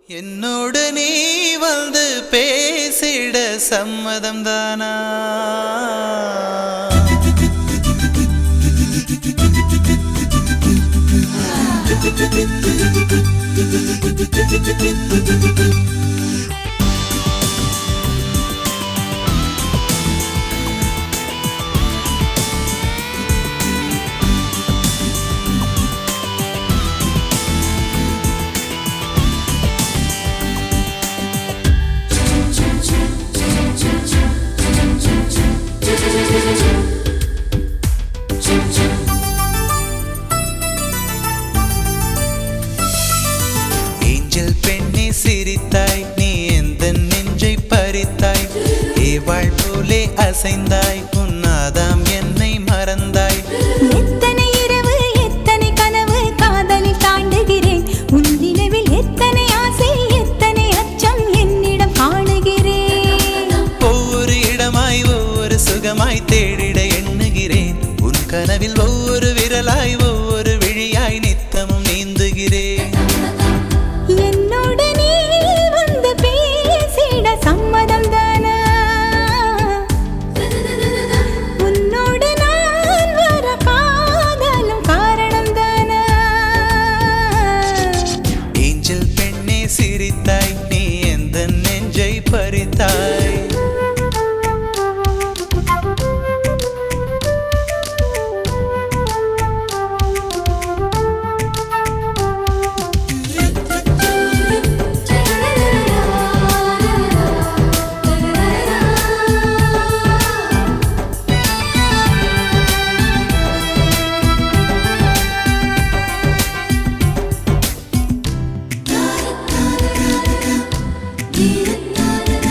என்னோடு நீ வந்து பேசிட சம்மதம் தானா ஏஞ்சல் பெண்ணே சிரித்தாய் நீ எந்த நெஞ்சை பறித்தாய் ஏவாள் போலே அசைந்தாய் உன்னாதாம் என்னை மறந்தாய் எத்தனை இரவு எத்தனை கனவு காதலில் தாண்டுகிறேன் உன் நினைவில் எத்தனை ஆசை எத்தனை அச்சம் என்னிடம் காணுகிறேன் ஒவ்வொரு இடமாய் ஒவ்வொரு சுகமாய் தேடிட எண்ணுகிறேன் உன் கனவில் ஒவ்வொரு விரலாய் ஒவ்வொரு விழியாய் நித்தமும் நீந்துகிறேன் என்னோடு நீ வந்து பேசிட சம்மதம் தானா உன்னோடு நான் வர காதலும் காரணம் தானா ஏஞ்சல் பெண்ணே சிரித்தாய் நீ எந்த நெஞ்சை பறித்தாய் நீ